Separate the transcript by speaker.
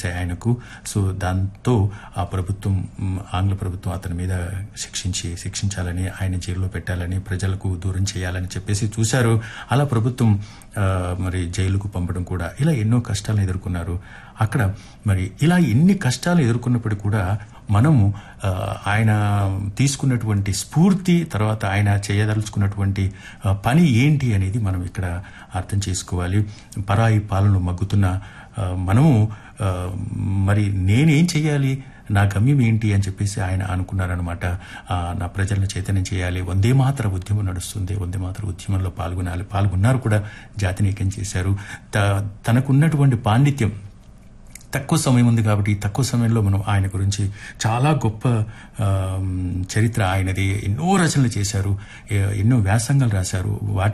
Speaker 1: వచ్చాయి ఆయనకు సో దాంతో ఆ ప్రభుత్వం మ్, ఆంగ్ల ప్రభుత్వం అతని మీద శిక్షించి శిక్షించాలని ఆయన జైల్లో పెట్టాలని ప్రజలకు దూరం చేయాలని చెప్పేసి చూశారు అలా ప్రభుత్వం ఆ, మరి జైలుకు పంపడం కూడా ఇలా ఎన్నో కష్టాలను ఎదుర్కొన్నారు అక్కడ మరి ఇలా ఎన్ని కష్టాలు ఎదుర్కొన్నప్పుడు కూడా మనము ఆ, ఆయన తీసుకున్నటువంటి స్ఫూర్తి తర్వాత ఆయన చేయదలుచుకున్నటువంటి ఆ, పని ఏంటి అనేది మనం ఇక్కడ అర్థం చేసుకోవాలి పరాయి పాలన మగ్గుతున్న ఆ, మనము ఆ, మరి నేనేం చేయాలి నా గమ్యం ఏంటి అని చెప్పేసి ఆయన అనుకున్నారనమాట ఆ, నా ప్రజలను చైతన్యం చేయాలి వందే మాత్ర ఉద్యమం నడుస్తుంది వందే మాత్ర ఉద్యమంలో పాల్గొనాలి పాల్గొన్నారు కూడా జాతినీకం చేశారు త- తనకున్నటువంటి పాండిత్యం తక్కువ సమయం ఉంది కాబట్టి ఈ తక్కువ సమయంలో మనం ఆయన గురించి చాలా గొప్ప ఆ, చరిత్ర ఆయనది ఎన్నో రచనలు చేశారు ఎ- ఎన్నో వ్యాసంగాలు రాశారు వాటి